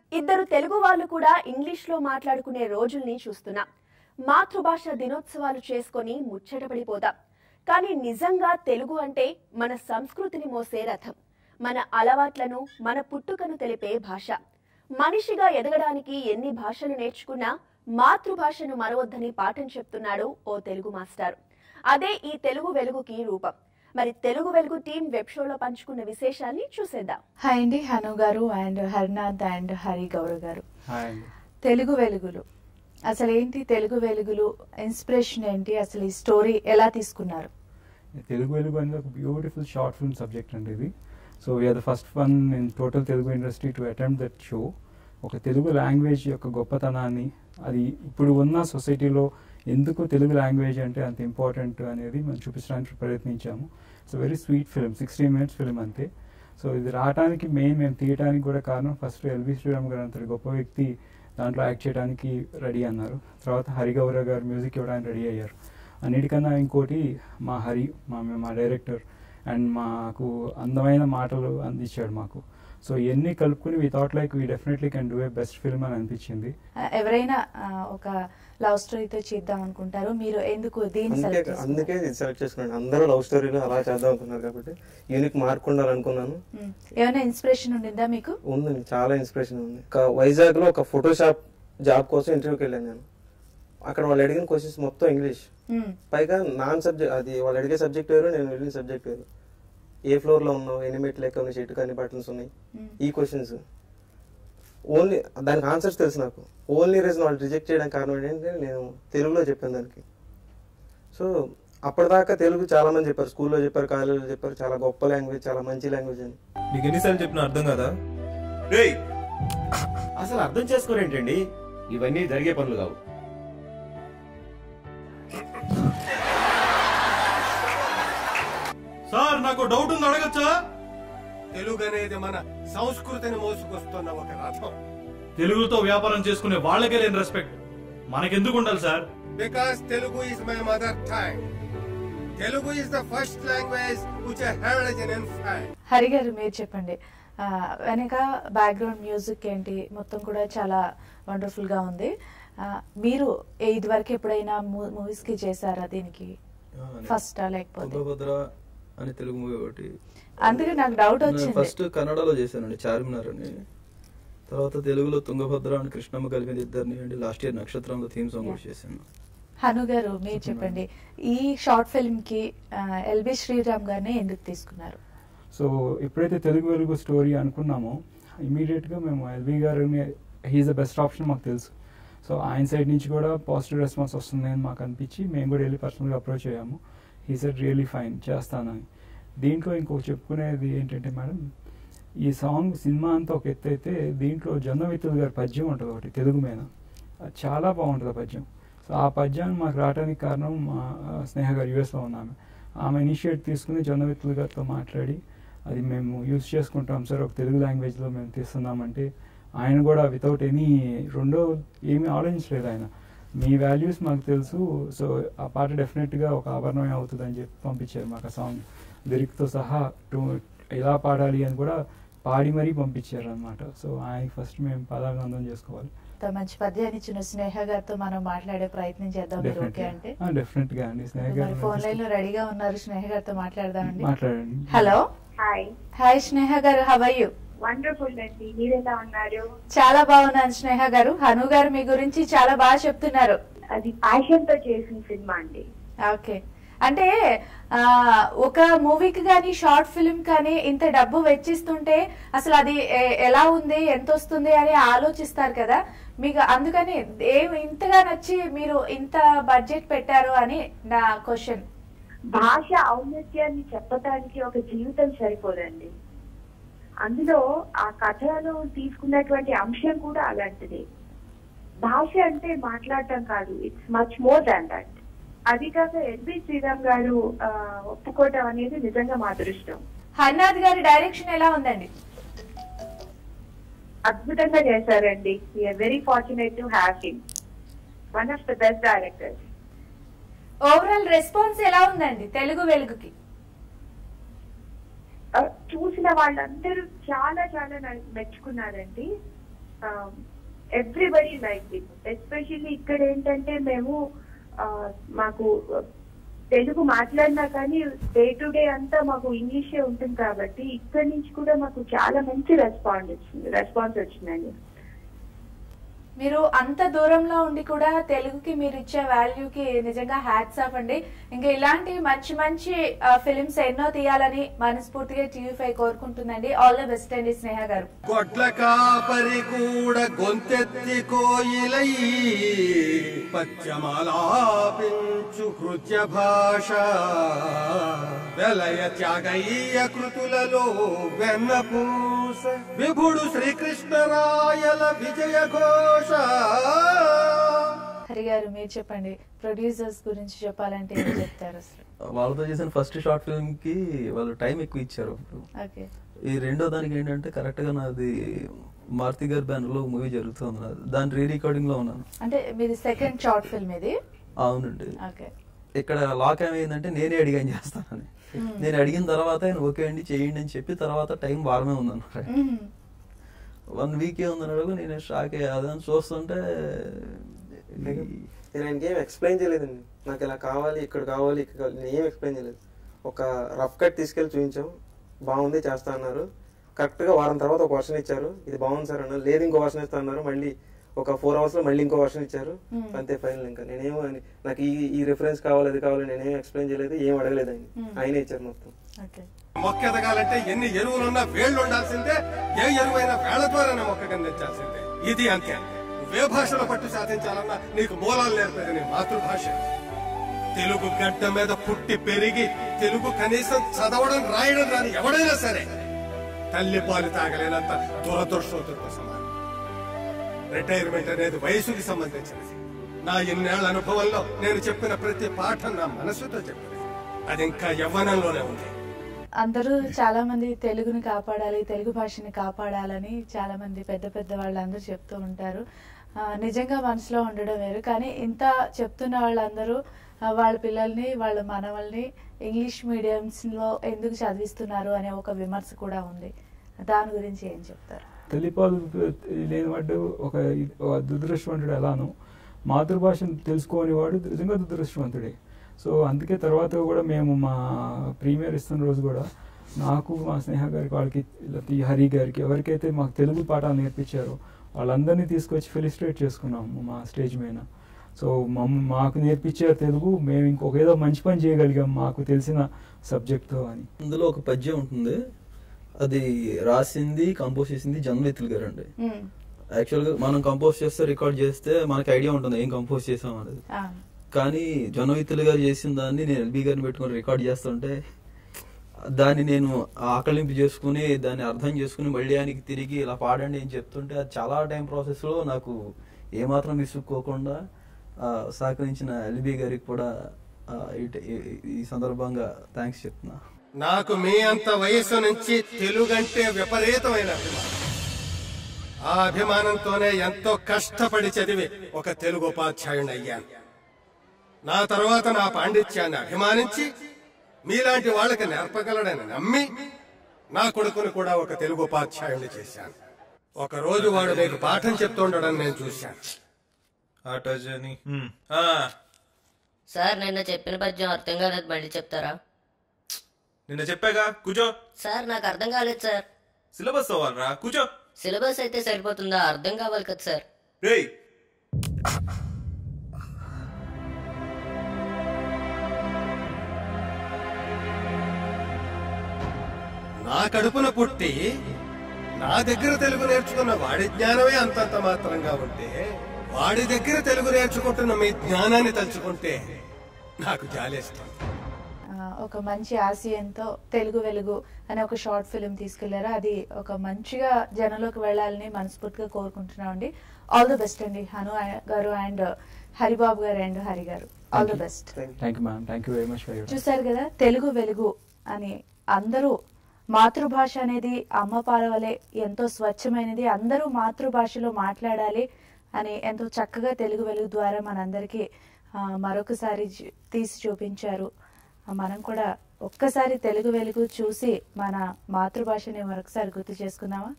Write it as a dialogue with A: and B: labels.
A: ఇద్దరు తెలుగు వాళ్ళు కూడా ఇంగ్లీష్లో మాట్లాడుకునే రోజుల్ని చూస్తున్నాం మాతృభాష దినోత్సవాలు చేసుకొని ముచ్చటపడిపోతాం కానీ నిజంగా తెలుగు అంటే మన సంస్కృతిని మోసే రథం మన అలవాట్లను మన పుట్టుకను తెలిపే భాష మనిషిగా ఎదగడానికి ఎన్ని భాషలు నేర్చుకున్నా మాతృభాషను మరవద్దని పాఠం చెప్తున్నాడు ఓ తెలుగు మాస్టర్ అదే ఈ తెలుగు వెలుగుకి రూపం మరి తెలుగు వెలుగు టీం వెబ్ షోలో పంచుకున్న విశేషాల్ని చూసేద్దాం
B: హాయ్ అండి హను గారు అండ్ హరినాథ్ అండ్ హరి గౌర గారు
C: హాయ్ అండి
B: తెలుగు వెలుగులు అసలు ఏంటి తెలుగు వెలుగులు ఇన్స్పిరేషన్ ఏంటి అసలు ఈ స్టోరీ ఎలా తీసుకున్నారు
C: తెలుగు వెలుగు అనేది ఒక బ్యూటిఫుల్ షార్ట్ ఫిల్మ్ సబ్జెక్ట్ అండి ఇది so we're the first one in total Telugu industry to attempt that show ఒక తెలుగు లాంగ్వేజ్ యొక్క గొప్పతనాన్ని అది ఇప్పుడు ఉన్న సొసైటీలో ఎందుకు తెలుగు లాంగ్వేజ్ అంటే అంత ఇంపార్టెంట్ అనేది మనం చూపించడానికి ప్రయత్నించాము so very sweet film sixty minutes film అంతే సో ఇది రావడానికి మెయిన్ మేము తీయడానికి కూడా కారణం ఫస్ట్ ఎల్వి శ్రీరామ్ గారు అంతటి గొప్ప వ్యక్తి దాంట్లో యాక్ట్ చేయడానికి రెడీ అన్నారు తర్వాత హరిగౌర గారు మ్యూజిక్ ఇవ్వడానికి రెడీ అయ్యారు అన్నిటికన్నా ఇంకోటి మా హరి మా మా డైరెక్టర్ అండ్ మాకు అందమైన మాటలు అందించాడు మాకు సో ఇవన్నీ కలుపుకుని we thought like we definitely can do a best film అని అనిపించింది
B: ఆ, ఎవరైనా ఆ, ఒక లవ్ స్టోరీతో చేద్దాం అనుకుంటారు మీరు ఎందుకు దీన్ని
D: అందుకే
B: సెలెక్ట్ చేసుకున్నారు?
D: అందుకే ఇది సెలెక్ట్ చేసుకున్నాను అందరూ లవ్ స్టోరీలు అలా చేద్దాం అనుకున్నారు కాబట్టి యూనిక్ మార్క్ ఉండాలనుకున్నాను
B: మ్, ఏమైనా ఇన్స్పిరేషన్ ఉండిందా మీకు
D: ఉందండి చాలా ఇన్స్పిరేషన్ ఉంది ఒక వైజాగ్ లో ఒక ఫోటోషాప్ జాబ్ కోసం ఇంటర్వ్యూకి వెళ్ళాను నేను అక్కడ వాళ్ళు అడిగిన క్వశ్చన్స్ మొత్తం ఇంగ్లీష్
B: మ్,
D: పైగా నాన్ సబ్జెక్ట్ అది వాళ్ళు అడిగే సబ్జెక్ట్ వేరు నేను వెళ్ళిన సబ్జెక్ట్ వేరు ఏ ఫ్లోర్ లో ఉన్నావు ఎన్ని మెట్లు ఎక్కడ ఉన్నాయి చెట్టు కానీ బటన్స్ ఉన్నాయి
B: మ్.
D: ఈ క్వశ్చన్స్ ఓన్లీ దానికి ఆన్సర్స్ తెలుసు నాకు ఓన్లీ రీజన్ వాళ్ళు రిజెక్ట్ చేయడానికి కారణం ఏంటంటే నేను తెలుగులో చెప్పాను దానికి సో అప్పటిదాకా తెలుగు చాలా మంది చెప్పారు స్కూల్లో చెప్పారు కాలేజీలో చెప్పారు చాలా గొప్ప లాంగ్వేజ్ చాలా మంచి లాంగ్వేజ్ అని
E: నీకు ఎన్నిసార్లు చెప్పినా అర్థం కదా
F: రేయ్ అసలు అర్థం చేసుకోరేంటండి ఇవన్నీ జరిగే పనులు కావు
E: సార్ నాకు డౌట్ ఉంది అడగచ్చా
G: తెలుగు అనేది మన సంస్కృతిని మోసుకొస్తున్న ఒక రథం
E: తెలుగుతో వ్యాపారం చేసుకునే వాళ్ళకే లేని రెస్పెక్ట్ మనకెందుకు ఉండాలి sir
G: because Telugu is my mother tongue Telugu is the first language which I had as an infant
B: Hari garu మీరు చెప్పండి ఆ, వెనక బ్యాక్గ్రౌండ్ మ్యూజిక్ ఏంటి మొత్తం కూడా చాలా వండర్ఫుల్ గా ఉంది ఆ, మీరు ఇది వరకు ఎప్పుడైనా మూవీస్ కి చేశారా దీనికి ఫస్ట్ లేకపోతే
H: తుంగభద్ర అని తెలుగు మూవీ ఒకటి
B: అందుకే నాకు డౌట్
H: నేను
B: వచ్చింది
H: ఫస్ట్ కన్నడలో చేశానండి చార్మినార్ అని తర్వాత తెలుగులో తుంగభద్ర అని కృష్ణమ్మ కలిపిన ఇద్దరిని అండి లాస్ట్ ఇయర్ నక్షత్రంలో థీమ్ సాంగ్ కూడా చేశాను
B: హను గారు మీరు చెప్పండి ఈ షార్ట్ ఫిల్మ్ కి ఎల్బి శ్రీరామ్ గారిని ఎందుకు తీసుకున్నారు
C: సో ఎప్పుడైతే తెలుగు వెలుగు స్టోరీ అనుకున్నామో ఇమీడియట్గా మేము ఎల్వి గారిని హీఈస్ ద బెస్ట్ ఆప్షన్ మాకు తెలుసు సో ఆయన సైడ్ నుంచి కూడా పాజిటివ్ రెస్పాన్స్ వస్తుంది అని మాకు అనిపించి మేము కూడా వెళ్ళి పర్సనల్గా అప్రోచ్ అయ్యాము హీ సెట్ రియలీ ఫైన్ చేస్తానని దీంట్లో ఇంకొక చెప్పుకునేది ఏంటంటే మేడం ఈ సాంగ్ సినిమా అంతా ఒక ఎత్తు అయితే దీంట్లో జొన్న విత్తులు గారి పద్యం ఉంటుంది ఒకటి తెలుగు మీద అది చాలా బాగుంటుంది ఆ పద్యం సో ఆ పద్యాన్ని మాకు రావడానికి కారణం మా ఆ, స్నేహ గారు యూఎస్లో ఉన్నాము ఆమె ఇనిషియేట్ తీసుకుని జొన్న విత్తులు గారితో మాట్లాడి అది మేము యూస్ చేసుకుంటాం సార్ ఒక తెలుగు లాంగ్వేజ్లో మేము తీస్తున్నామంటే ఆయన కూడా వితౌట్ ఎనీ రెండో ఏమీ ఆలోచించలేదు ఆయన మీ వాల్యూస్ మాకు తెలుసు సో ఆ పాట డెఫినెట్గా ఒక ఆభరణమే అవుతుంది అని చెప్పి పంపించారు మాకు ఆ సాంగ్ లిరిక్తో సహా టు ఎలా పాడాలి అని కూడా పాడి మరీ పంపించారు అనమాట సో ఆయనకి ఫస్ట్ మేము పాదాభినందన చేసుకోవాలి
B: ఇంత మంచి పద్యాన్ని ఇచ్చిన స్నేహ గారితో మనం మాట్లాడే ప్రయత్నం చేద్దాం మీరు ఓకే అంటే
C: డెఫినెట్గా అండి స్నేహ
B: మరి
C: గారు
B: ఫోన్ లైన్ లో రెడీగా ఉన్నారు స్నేహ గారితో మాట్లాడదామండి
C: మాట్లాడండి
B: హలో
I: హాయ్
B: హాయ్ స్నేహ గారు హవయ్యూ
I: వండర్ఫుల్ అండి మీరు ఎలా ఉన్నారు
B: చాలా బాగున్నాను స్నేహ గారు హను గారు మీ గురించి చాలా బాగా చెప్తున్నారు
I: అది ప్యాషన్ తో చేసిన సినిమా అండి
B: ఓకే అంటే ఆ, ఒక మూవీకి కానీ షార్ట్ ఫిల్మ్ కానీ ఇంత డబ్బు వెచ్చిస్తుంటే అసలు అది ఎ- ఎలా ఉంది ఎంత వస్తుంది అని ఆలోచిస్తారు కదా మీకు అందుకని ఏం ఇంతగా నచ్చి మీరు ఇంత బడ్జెట్ పెట్టారు అని నా క్వశ్చన్
I: భాష ఔన్నత్యాన్ని చెప్పడానికి ఒక జీవితం సరిపోదండి అందులో ఆ కథలో తీసుకున్నటువంటి అంశం కూడా అలాంటిది భాష అంటే మాట్లాడటం కాదు it's much more than that అది కాక ఎల్బి శ్రీరామ్ గారు ఆ, ఒప్పుకోవటం అనేది నిజంగా మా అదృష్టం
B: హర్నాథ్ గారి డైరెక్షన్ ఎలా ఉందండి
I: అద్భుతంగా చేశారండి we're very fortunate to have him one of the best directors
B: overall response ఎలా ఉందండి తెలుగు వెలుగుకి
I: ఆ, చూసిన వాళ్ళందరూ చాలా చాలా న- మెచ్చుకున్నారండి ఎవ్రీబడి లైక్ ఇట్ ఎస్పెషల్లీ ఇక్కడ ఏంటంటే మేము ఆ, మాకు తెలుగు మాట్లాడినా కానీ డే టు డే అంతా మాకు ఇంగ్లీషే ఉంటుంది కాబట్టి ఇక్కడ నుంచి కూడా మాకు చాలా మంచి రెస్పాన్స్ వచ్చింది రెస్పాన్స్ వచ్చిందండి
B: మీరు అంత దూరంలో ఉండి కూడా తెలుగుకి మీరు ఇచ్చే వాల్యూకి నిజంగా హ్యాట్స్ ఆఫ్ అండి ఇంకా ఇలాంటి మంచి మంచి ఫిలిమ్స్ ఎన్నో తీయాలని మనస్ఫూర్తిగా టీవీ ఫైవ్ కోరుకుంటుందండి ఆల్ ద బెస్ట్ అండి స్నేహ గారు
G: కొట్ల కాపరి కూడా గొంతెత్తి కోయిలై పద్యమాలాపించు కృత్య భాష వెలయ త్యాగయ్య కృతులలో వెన్నపూస విభుడు శ్రీకృష్ణరాయల విజయ ఘోష
B: హరి గారు మీరు చెప్పండి ప్రొడ్యూసర్స్ గురించి చెప్పాలంటే ఏం చెప్తారు అసలు
H: వాళ్ళతో చేసిన ఫస్ట్ షార్ట్ ఫిల్మ్ కి వాళ్ళు టైం ఎక్కువ ఇచ్చారు అప్పుడు
B: ఓకే
H: ఈ రెండో దానికి ఏంటంటే కరెక్ట్ గా నాది మారుతి గారి బ్యానర్ లో మూవీ జరుగుతుంది నాది. దాని రీ రికార్డింగ్ లో ఉన్నాను
B: అంటే మీది సెకండ్ షార్ట్ ఫిల్మ్ ఇది
H: అవునండి
B: ఓకే
H: ఇక్కడ లాక్ ఏమైందంటే నేనే అడిగాను చేస్తానని నేను అడిగిన తర్వాత ఆయన ఓకే అండి చేయండి అని చెప్పి తర్వాత టైం వారమే ఉందన్నారు వన్ వీక్ ఏ ఉందన్నాడు నేను షాక్ అదని చూస్తుంటే ఈ-
D: నేను ఆయనకి ఏం ఎక్స్ప్లెయిన్ చేయలేదండి నాకు ఇలా కావాలి ఇక్కడ కావాలి ఇక్కడ కావాలి నేను ఏం ఎక్స్ప్లెయిన్ చేయలేదు ఒక రఫ్ కట్ తీసుకెళ్ళి చూపించాం బాగుంది చేస్తా అన్నారు కరెక్ట్గా వారం తర్వాత ఒక వర్షన్ ఇచ్చారు ఇది బాగుంది సార్ అన్నారు లేదు ఇంకో వర్షన్ ఇస్తా అన్నారు మళ్ళీ ఒక ఫోర్ అవర్స్ లో మళ్ళీ ఇంకో వర్షన్ ఇచ్చారు
B: Hmm.
D: అంతే ఫైనల్ ఇంకా నేనేమో అని- నాకు ఈ ఈ రిఫరెన్స్ కావాలి అది కావాలి నేనేం ఎక్స్ప్లెయిన్ చేయలేదు ఏం అడగలేదు ఆయన
B: Hmm.
D: ఆయనే ఇచ్చారు మొత్తం
B: ఓకే
G: మొక్క ఎదగాలంటే ఎన్ని ఎరువులున్నా వేళ్ళు ఉండాల్సిందే ఏ ఎరువైనా వేళ్ల ద్వారానే మొక్క కందించాల్సిందే ఇది అంతే నువ్వే భాషలో పట్టు సాధించాలన్నా నీకు మూలాలు నేర్పేది నీ మాతృభాష తెలుగు గడ్డ మీద పుట్టి పెరిగి తెలుగు కనీసం చదవడం రాయడం రాని ఎవడైనా సరే తల్లి పాలు తాగలేనంత దురదృష్టంతో సమానం రిటైర్మెంట్ అనేది వయసుకి సంబంధించినది నా ఇన్నేళ్ల అనుభవంలో నేను చెప్పిన ప్రతి పాఠం నా మనసుతో చెప్పినది అది ఇంకా యవ్వనంలోనే ఉంది
B: అందరూ చాలా మంది తెలుగుని కాపాడాలి తెలుగు భాషని కాపాడాలని చాలా మంది పెద్ద పెద్ద వాళ్ళందరూ చెప్తూ ఉంటారు ఆ, నిజంగా మనసులో ఉండడం వేరు కానీ ఇంత చెప్తున్న వాళ్ళందరూ ఆ, వాళ్ళ పిల్లల్ని వాళ్ళ మనవల్ని ఇంగ్లీష్ మీడియంస్ లో ఎందుకు చదివిస్తున్నారు అనే ఒక విమర్శ కూడా ఉంది దాని గురించి ఏం చెప్తారు
C: తల్లిపాలు లేనివాడు ఒక ఒక దురదృష్టవంతుడు ఎలానో మాతృభాషను తెలుసుకోని వాడు నిజంగా దురదృష్టవంతుడే సో అందుకే తర్వాత కూడా మేము మా ప్రీమియర్ ఇస్తున్న రోజు కూడా నాకు మా స్నేహ గారికి వాళ్ళకి లేకపోతే ఈ హరి గారికి ఎవరికైతే మాకు తెలుగు పాఠాలు నేర్పించారో వాళ్ళందరినీ తీసుకొచ్చి ఫెలిసిటేట్ చేసుకున్నాము మా స్టేజ్ మీద సో మమ్మ మాకు నేర్పించారు తెలుగు మేము ఇంకొక ఏదో మంచి పని చేయగలిగాం మాకు తెలిసిన సబ్జెక్ట్తో అని
H: అందులో ఒక పద్యం ఉంటుంది అది రాసింది కంపోజ్ చేసింది జన్మనితులు గారు అండి
B: ఉమ్,
H: యాక్చువల్గా మనం కంపోజ్ చేస్తే రికార్డ్ చేస్తే మనకి ఐడియా ఉంటుంది ఏం కంపోజ్ చేసాం అనేది
B: ఆ,
H: కానీ జనవితులు గారు చేసిన దాన్ని నేను ఎల్బీ గారిని పెట్టుకొని రికార్డ్ చేస్తుంటే దాన్ని నేను ఆకలింపు చేసుకుని దాన్ని అర్థం చేసుకుని మళ్ళీ ఆయనకి తిరిగి ఇలా పాడండి అని చెప్తుంటే అది చాలా టైం ప్రాసెస్లో నాకు ఏమాత్రం విసుక్కోకుండా ఆ, సహకరించిన ఎల్బీ గారికి కూడా ఆ, ఈ- ఈ- ఈ సందర్భంగా థ్యాంక్స్ చెప్తున్నా
G: నాకు మీ అంత వయసు నుంచి తెలుగంటే విపరీతమైన అభిమానం ఆ అభిమానంతోనే ఎంతో కష్టపడి చదివి ఒక తెలుగు ఉపాధ్యాయుని అయ్యాను నా తర్వాత నా పాండిత్యాన్ని అభిమానించి మీలాంటి వాళ్ళకి నేర్పగలడని నమ్మి నా కొడుకును కూడా ఒక తెలుగు ఉపాధ్యాయుని చేశాను ఒక రోజు వాడు నీకు పాఠం చెప్తుండడం నేను చూశాను
J: ఆటో జర్నీ
K: సార్ నిన్న చెప్పిన పద్యం అర్థం కాలేదు మళ్ళీ చెప్తారా
J: నిన్న చెప్పాగా కూర్చో
K: సార్ నాకు అర్థం కాలేదు సార్
J: సిలబస్ అవ్వాలరా కూర్చో
K: సిలబస్ అయితే సరిపోతుందా అర్థం కావాలి కదా సార్
J: రేయ్
G: నా కడుపున పుట్టి నా దగ్గర తెలుగు నేర్చుకున్న వాడి జ్ఞానమే అంతంత మాత్రంగా ఉంటే వాడి దగ్గర తెలుగు నేర్చుకుంటున్న మీ జ్ఞానాన్ని తలుచుకుంటే నాకు జాలేస్తుంది
B: ఆ, ఒక మంచి ఆశయంతో తెలుగు వెలుగు అనే ఒక షార్ట్ ఫిల్మ్ తీసుకెళ్లారు అది ఒక మంచిగా జనంలోకి వెళ్ళాలని మనస్ఫూర్తిగా కోరుకుంటున్నామండి ఆల్ ది బెస్ట్ అండి హను గారు అండ్ హరిబాబు గారు and Hari garu all the best
C: thank you ma'am thank you very much for your
B: చూశారు కదా తెలుగు వెలుగు అని అందరూ మాతృభాష అనేది అమ్మ పాల వలె ఎంతో స్వచ్ఛమైనది అందరూ మాతృభాషలో మాట్లాడాలి అని ఎంతో చక్కగా తెలుగు వెలుగు ద్వారా మనందరికీ ఆ, మరొకసారి చూ- తీసి చూపించారు ఆ, మనం కూడా ఒక్కసారి తెలుగు వెలుగు చూసి మన మాతృభాషని మరొకసారి గుర్తు చేసుకుందామా